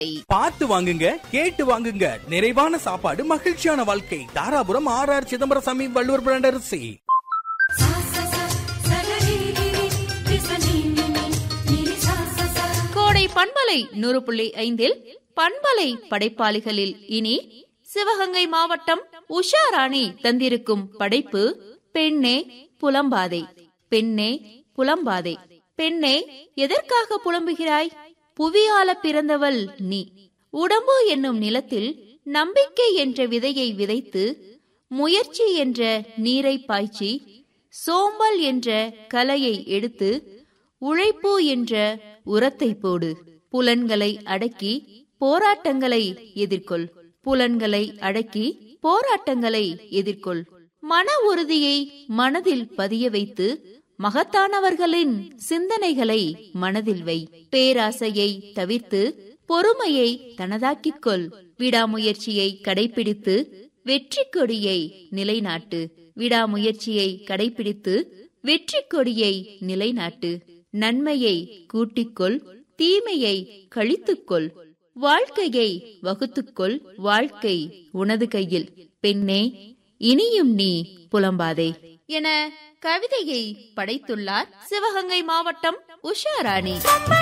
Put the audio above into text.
பார்த்து வாங்குங்க கேட்டு வாங்குங்க நிறைவான சாப்பாடு மகிழ்ச்சியான வாழ்க்கை Dharapuram R R Chidambarasamy Valluvar brand அரிசி सा सा सा सगरिगिरि विसनिनिनि निरि सा सा सा கோடை பண்பலை நூறு புள்ளி ஐந்தில் பண்பலை படைப்பாளிகளில் இனி சிவகங்கை மாவட்டம் உஷா ராணி தந்திருக்கும் படைப்பு பெண்ணே புலம்பாதே பெண்ணே புலம்பாதே பெண்ணே எதற்காக புலம்புகிறாய் புவியால பிறந்தவள் நீ உடம்பு என்னும் நிலத்தில் நம்பிக்கை என்ற விதையை விதைத்து முயற்சி என்ற நீரை பாய்ச்சி சோம்பல் என்ற கலையை எடுத்து உழைப்பு என்ற உரத்தை போடு புலன்களை அடக்கி போராட்டங்களை எதிர்கொள் புலன்களை அடக்கி போராட்டங்களை எதிர்கொள் மன உறுதியை மனதில் பதிய வைத்து மகத்தானவர்களின் சிந்தனைகளை மனதில் வை பேராசையை தவிர்த்து பொறுமையை தனதாக்கிக் கொள் விடாமுயற்சியை கடைபிடித்து வெற்றி கொடியை நிலைநாட்டு விடாமுயற்சியை கடைபிடித்து வெற்றி கொடியை நிலைநாட்டு நன்மையை கூட்டிக்கொள் தீமையை கழித்துக்கொள் வாழ்க்கையை வகுத்துக்கொள் வாழ்க்கை உனது கையில் பெண்ணே இனியும் நீ புலம்பாதே என கவிதையை படைத்துள்ளார் சிவகங்கை மாவட்டம் உஷா ராணி